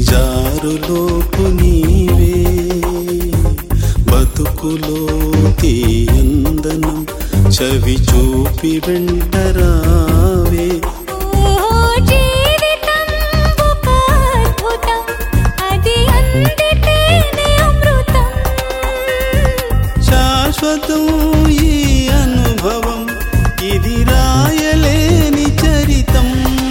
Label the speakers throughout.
Speaker 1: జారులోపు నీవే బతుకులో తీయందనం చవి చూపి వెంటరావే
Speaker 2: ఓ జీవితం ఒక అద్భుతం అది అందితేనే అమృతం
Speaker 1: శాశ్వతం ఈ అనుభవం ఇది రాయలేని చరితం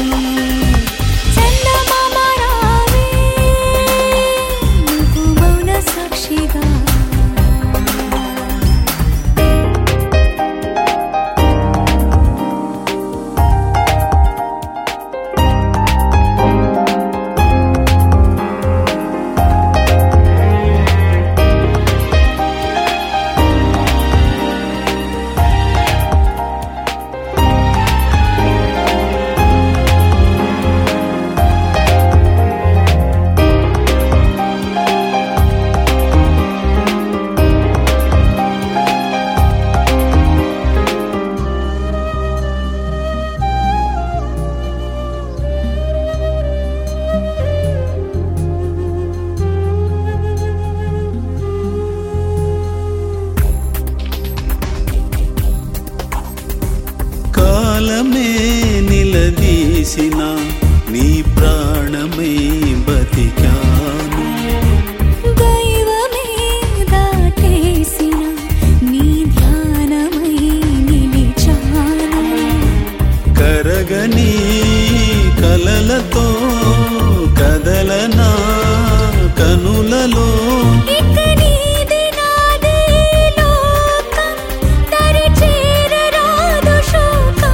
Speaker 2: చందమామ రావే నువ్వు మౌన సాక్షిగా
Speaker 1: కాలమే నిలదీసిన నీ ప్రాణమై బతికాను
Speaker 2: దైవమే దాటేసిన నీ ధ్యానమై నిలిచాను
Speaker 1: కరగని కలలతో కదలనా కనులలో
Speaker 2: ఇక నీది నాది లోకం దరి చేరరాదు శోకం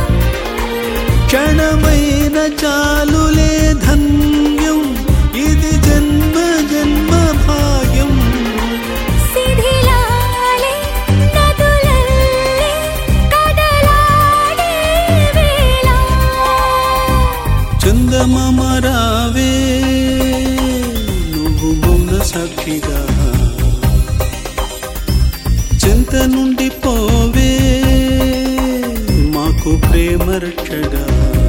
Speaker 1: క్షణమైన చాలులే ధన్యం ఇది జన్మ జన్మ భాగ్యం
Speaker 2: శిథిలాలే నదులల్లే కదలాడే వేళ
Speaker 1: చందమామ రావే నువ్వు మౌన సాక్షిగా చింత నుండి పోవే మాకు ప్రేమ రక్షగా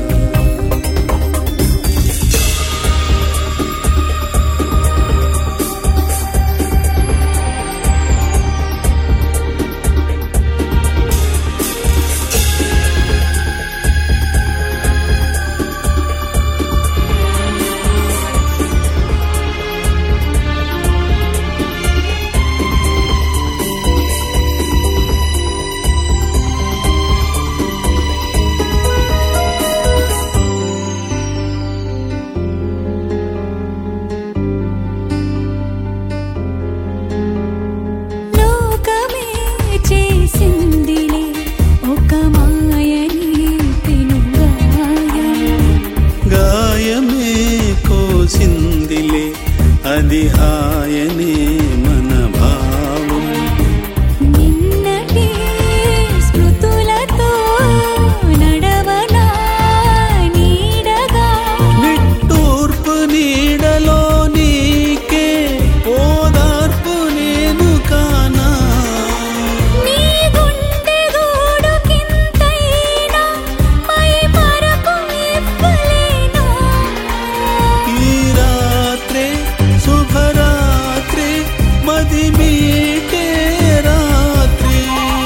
Speaker 2: లోకమే చేసిందిలే ఒక మాయని పెనుగాయం
Speaker 1: గాయమే కోసిందిలే అది హాయనే మన భావం
Speaker 2: నిన్నటి స్మృతులతో నడవనా నీడగా
Speaker 1: నిట్టూర్పు నీడలో నీకే ఓదార్పు నేను కానా
Speaker 2: నీ గుండె గూడు కింతైనా మై మరకు ఇవ్వలేనా
Speaker 1: ఈ రాత్రే శుభరాత్రి మది మీటే రాత్రి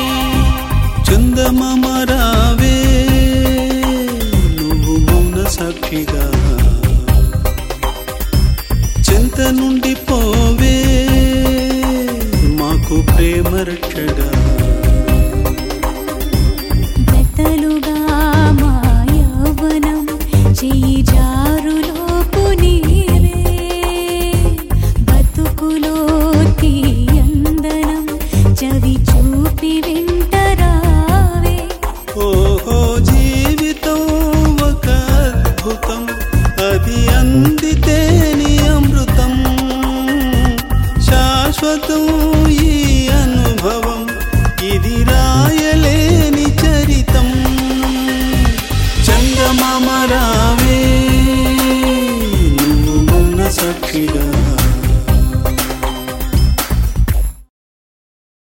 Speaker 1: చందమామ రావే నువ్వు మౌన సాక్షిగా చింత నుండి పోవే మాకు ప్రేమ రక్షగా